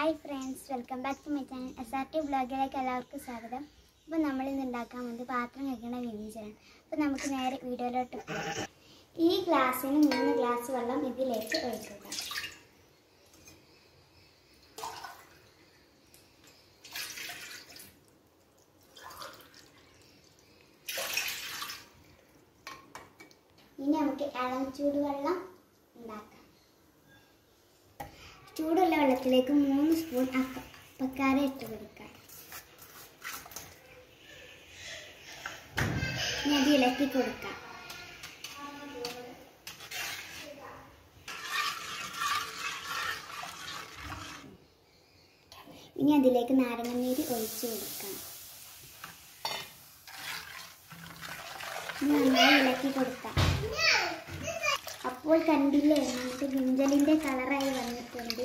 Hi friends welcome back to my channel S R T ബ്ലോഗിലേക്ക് എല്ലാവർക്കും സ്വാഗതം അപ്പോൾ നമ്മൾ ഇന്ന് ഉണ്ടാക്കാൻ വേണ്ടി പാത്രം കഴിക്കണ വ്യഞ്ജനം അപ്പോൾ നമുക്ക് നേരെ വീഡിയോയിലോട്ട് പോകാം ഈ ഗ്ലാസ്സിന് മൂന്ന് ഗ്ലാസ് വെള്ളം ഇതിലേക്ക് ഒഴിക്കുക ഇനി നമുക്ക് ഇളം ചൂടുവെള്ളം ഉണ്ടാക്കാം ചൂടുള്ള വെള്ളത്തിലേക്ക് മൂന്ന് സ്പൂൺ അപ്പക്കാര ഇട്ട് കൊടുക്കാം ഇനി അത് ഇളക്കി കൊടുക്കാം ഇനി അതിലേക്ക് നാരങ്ങനീര് ഒഴിച്ചു കൊടുക്കാം ഇനി നന്നായി ഇളക്കി കൊടുക്കാം അപ്പോൾ കണ്ടില്ലേ നമുക്ക് ഗിഞ്ചലിൻ്റെ കളറായി വന്നിട്ടുണ്ട്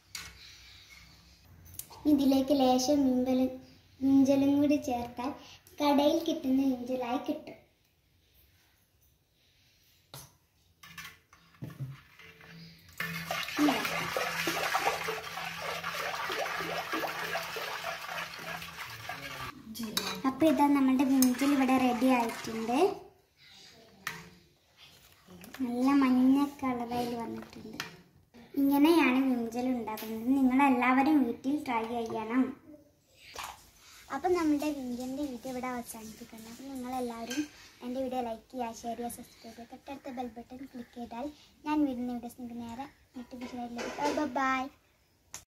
ഇതിലേക്ക് ലേശം മിമ്പലും മിഞ്ചലും കൂടി ചേർത്താൽ കടയിൽ കിട്ടുന്ന മിഞ്ചലായി കിട്ടും ഇതാക്കാം. അപ്പോൾ ഇതാ നമ്മുടെ മിഞ്ചൽ ഇവിടെ റെഡി ആയിട്ടുണ്ട് നല്ല മഞ്ഞ കളറായി വന്നിട്ടുണ്ട് ഇങ്ങനെയാണ് മിഞ്ചൽ ഉണ്ടാക്കുന്നത് നിങ്ങളെല്ലാവരും വീട്ടിൽ ട്രൈ ചെയ്യണം അപ്പം നമ്മുടെ വിഞ്ചലിൻ്റെ വീഡിയോ ഇവിടെ അവസാനിപ്പിക്കണം അപ്പം നിങ്ങളെല്ലാവരും എൻ്റെ വീഡിയോ ലൈക്ക് ചെയ്യുക ഷെയർ ചെയ്യുക സബ്സ്ക്രൈബ് ചെയ്യുക തൊട്ടടുത്ത ബെൽ ബട്ടൺ ക്ലിക്ക് ചെയ്താൽ ഞാൻ വീടിൻ്റെ വീഡിയോസ് നിങ്ങൾക്ക് നേരെ നോട്ടിഫിക്കേഷൻ ലഭിക്കും ബൈ